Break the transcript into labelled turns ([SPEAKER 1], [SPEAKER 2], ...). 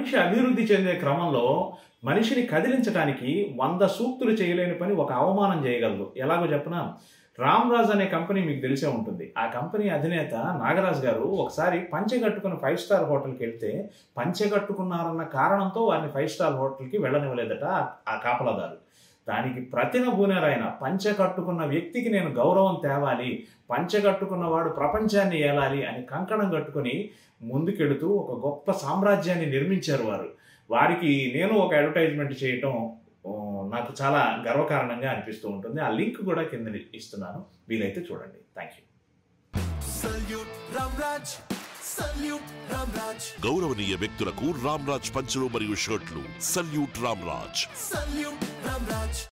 [SPEAKER 1] మనిషి అభివృద్ధి చెందే క్రమంలో మనిషిని కదిలించడానికి వంద సూక్తులు చేయలేని పని ఒక అవమానం చేయగలదు ఎలాగో చెప్పనా రామ్రాజ్ అనే కంపెనీ మీకు తెలిసే ఉంటుంది ఆ కంపెనీ అధినేత నాగరాజ్ గారు ఒకసారి పంచె కట్టుకున్న ఫైవ్ స్టార్ హోటల్కి వెళ్తే పంచె కట్టుకున్నారన్న కారణంతో వారిని ఫైవ్ స్టార్ హోటల్కి వెళ్ళనివ్వలేదట ఆ- ఆ కాపలాదారు దానికి ప్రతిన బూనారాయన పంచె కట్టుకున్న వ్యక్తికి నేను గౌరవం తేవాలి పంచె కట్టుకున్నవాడు ప్రపంచాన్ని ఏలాలి అని కంకణం కట్టుకుని ముందుకెడుతూ ఒక గొప్ప సామ్రాజ్యాన్ని నిర్మించారు వారు వారికి నేను ఒక అడ్వర్టైజ్మెంట్ చేయటం ఆ, నాకు చాలా గర్వకారణంగా అనిపిస్తూ ఉంటుంది ఆ లింక్ కూడా కింద ఇస్తున్నాను వీలైతే చూడండి thank you
[SPEAKER 2] Salute Ramraj, salute Ramraj,
[SPEAKER 3] గౌరవనీయ వ్యక్తులకు రామ్రాజ్ పంచులు మరియు షర్ట్లు సల్యూట్ రామ్రాజ్
[SPEAKER 2] salute Ramraj.